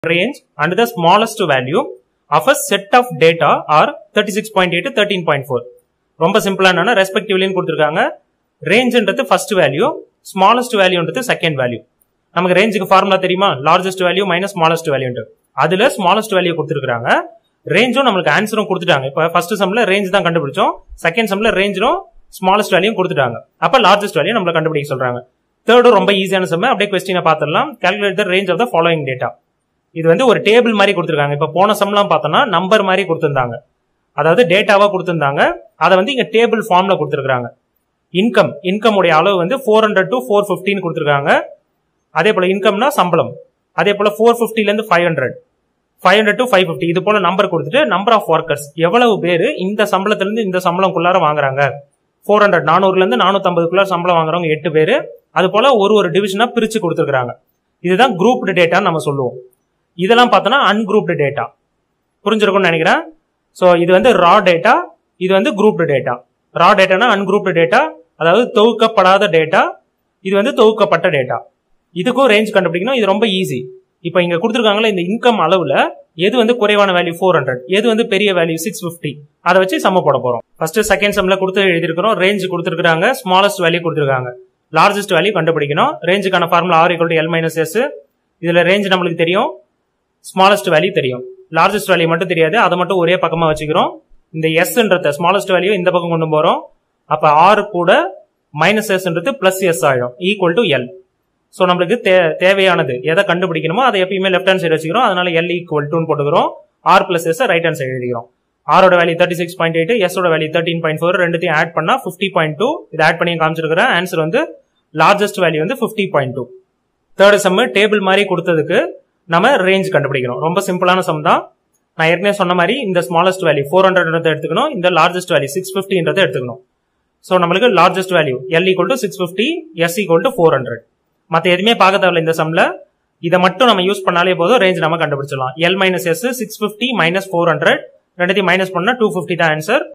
range and the smallest value of a set of data are 36.8 to 13.4 ரொம்ப சிம்பிளா என்னன்னா ரெஸ்பெக்டிவ்லின்னு கொடுத்துருக்காங்க ரேஞ்சுன்றது ஃபர்ஸ்ட் வேல்யூ ஸ்மாலஸ்ட் வேல்யூன்றது செகண்ட் வேல்யூ நமக்கு ரேஞ்சுக்கு ஃபார்முலா தெரியுமா லார்ஜஸ்ட் வேல்யூ மைனஸ் ஸ்மாலஸ்ட் வேல்யூன்ட்டு அதுல ஸ்மாலஸ்ட் வேல்யூ கொடுத்துருக்காங்க ரேஞ்சும் நம்மளுக்கு ஆன்சரும் கொடுத்துட்டாங்க இப்போ ஃபர்ஸ்ட் சம்ல ரேஞ்ச் தான் கண்டுபிடிச்சோம் செகண்ட் சம்ல ரேஞ்சும் ஸ்மாலஸ்ட் வேல்யூ கொடுத்துட்டாங்க அப்ப லார்ஜஸ்ட் வேல்யூ நம்மள கண்டுபிடிக்க சொல்றாங்க தேர்டும் ரொம்ப ஈஸியான சம் அப்படியே கொஸ்டினை பார்த்துடலாம் calculate the range of the following data இது வந்து ஒரு டேபிள் மாதிரி கொடுத்துருக்காங்க இப்போ போன சம்லாம் பார்த்தோம்னா நம்பர் மாதிரி கொடுத்துருந்தாங்க அதாவது டேட்டாவா கொடுத்துருந்தாங்க அதை வந்து இங்க டேபிள் ஃபார்ம்ல கொடுத்துருக்காங்க இன்கம் இன்கம் உடைய அளவு வந்து ஃபோர் ஹண்ட்ரட் டு ஃபோர் ஃபிஃப்டின்னு கொடுத்துருக்காங்க அதே போல இன்கம்னா சம்பளம் அதே போல ஃபோர் ஃபிஃப்டில இருந்து five hundred five hundred to five fifty இது போல நம்பர் கொடுத்துட்டு நம்பர் ஆஃப் ஒர்க்கர்ஸ் எவ்வளவு பேர் இந்த சம்பளத்துல இருந்து இந்த சம்பளம்குள்ளார வாங்குறாங்க ஃபோர் ஹண்ட்ரட் நானூறுல இருந்து நானூத்தம்பதுக்குள்ள சம்பளம் வாங்குறவங்க எட்டு பேர் அது போல ஒரு ஒரு டிவிஷனா பிரிச்சு கொடுத்துருக்காங்க இதுதான் குரூப்டு டேட்டான்னு நம்ம சொல்லுவோம் இதெல்லாம் பார்த்தோன்னா அன்குரூப்டு டேட்டா புரிஞ்சிருக்கும்னு நினைக்கிறேன் ஸோ இது வந்து ரா டேட்டா இது வந்து குரூப்டு டேட்டா ரா டேட்டானா அன்குரூப்டு டேட்டா அதாவது தொகுக்கப்படாத டேட்டா இது வந்து தொகுக்கப்பட்ட டேட்டா இதுக்கும் ரேஞ்ச் கண்டுபிடிக்கணும் இது ரொம்ப ஈஸி இப்போ இங்க கொடுத்துருக்காங்களா இந்த இன்கம் அளவுல எது வந்து குறைவான வேல்யூ ஃபோர் ஹண்ட்ரட் எது வந்து பெரிய வேல்யூ சிக்ஸ் ஃபிஃப்டி அதை வச்சு சம்ம போட போறோம் ஃபர்ஸ்ட் செகண்ட் சம்ல கொடுத்து எழுதிருக்கிறோம் ரேஞ்ச் கொடுத்துருக்காங்க ஸ்மாலஸ்ட் வேல்யூ கொடுத்துருக்காங்க லார்ஜஸ்ட் வேல்யூ கண்டுபிடிக்கணும் ரேஞ்சுக்கான formula R equal L minus S இதுல ரேஞ்ச் நம்மளுக்கு தெரியும் ஸ்மாலஸ்ட் வேல்யூ தெரியும் லார்ஜஸ்ட் வேல்யூ மட்டும் தெரியாது அதை மட்டும் ஒரே பக்கமா வச்சுக்கிறோம் இந்த எஸ்ன்றத ஸ்மாலஸ்ட் வேல்யூ இந்த பக்கம் கொண்டு போறோம் அப்ப ஆர் கூட மைனஸ் எஸ்ன்றது பிளஸ் எஸ் ஆயிடும் ஈக்குவல் டு எல் ஸோ நம்மளுக்கு தே- தேவையானது எதை கண்டுபிடிக்கணுமோ அதை எப்பயுமே லெஃப்ட் ஹேண்ட் சைடு வச்சுக்கிறோம் அதனால எல் ஈக்குவல் டூன்னு போட்டுக்கிறோம் R plus S right hand side எழுதிக்கிறோம் ஆரோட value thirty six point eight எஸோட வேல்யூ தேர்ட்டின் பாயிண்ட் ஃபோர் ரெண்டுத்தையும் ஆட் பண்ணா ஃபிஃப்டி பாயிண்ட் டூ இதை ஆட் பண்ணி காமிச்சிருக்கிறேன் ஆன்சர் வந்து லார்ஜஸ்ட் வேல்யூ வந்து fifty point two third sum table மாதிரி கொடுத்ததுக்கு நம்ம ரேஞ்ச் கண்டுபிடிக்கணும் ரொம்ப சிம்பிளான சம் தான் நான் ஏற்கனவே சொன்ன மாதிரி இந்த ஸ்மாலஸ்ட் வேல்யூ ஃபோர் ஹண்ட்ரட் எடுத்துக்கணும் இந்த லார்ஜஸ்ட் வேல்யூ சிக்ஸ் ஃபிஃப்டின்றதை எடுத்துக்கணும் ஸோ நம்மளுக்கு largest value L equal to six fifty S equal to four hundred மற்ற எதுவுமே பார்க்க தேவையில்ல இந்த சம்ல இதை மட்டும் நம்ம யூஸ் பண்ணாலே போதும் ரேஞ்ச் நம்ம கண்டுபிடிச்சிடலாம் L minus S six fifty minus four hundred ரெண்டுத்தையும் மைனஸ் பண்ணா டூ ஃபிஃப்டி தான் ஆன்சர்